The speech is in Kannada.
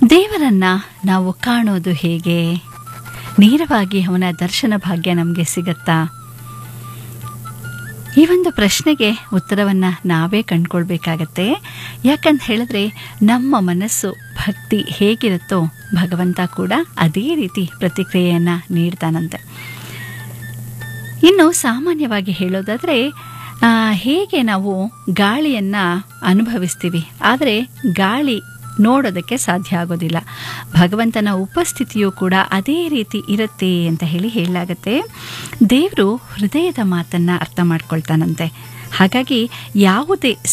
ದೇವರನ್ನ ನಾವು ಕಾಣೋದು ಹೇಗೆ ನೇರವಾಗಿ ಅವನ ದರ್ಶನ ಭಾಗ್ಯ ನಮಗೆ ಸಿಗತ್ತಾ ಈ ಒಂದು ಪ್ರಶ್ನೆಗೆ ಉತ್ತರವನ್ನು ನಾವೇ ಕಂಡುಕೊಳ್ಬೇಕಾಗತ್ತೆ ಯಾಕಂತ ಹೇಳಿದ್ರೆ ನಮ್ಮ ಮನಸ್ಸು ಭಕ್ತಿ ಹೇಗಿರುತ್ತೋ ಭಗವಂತ ಕೂಡ ಅದೇ ರೀತಿ ಪ್ರತಿಕ್ರಿಯೆಯನ್ನು ನೀಡ್ತಾನಂತೆ ಇನ್ನು ಸಾಮಾನ್ಯವಾಗಿ ಹೇಳೋದಾದರೆ ಆ, ಹೇಗೆ ನಾವು ಗಾಳಿಯನ್ನು ಅನುಭವಿಸ್ತೀವಿ ಆದರೆ ಗಾಳಿ ನೋಡೋದಕ್ಕೆ ಸಾಧ್ಯ ಆಗೋದಿಲ್ಲ ಭಗವಂತನ ಉಪಸ್ಥಿತಿಯು ಕೂಡ ಅದೇ ರೀತಿ ಇರುತ್ತೆ ಅಂತ ಹೇಳಿ ಹೇಳಲಾಗತ್ತೆ ದೇವರು ಹೃದಯದ ಮಾತನ್ನು ಅರ್ಥ ಮಾಡ್ಕೊಳ್ತಾನಂತೆ ಹಾಗಾಗಿ ಯಾವುದೇ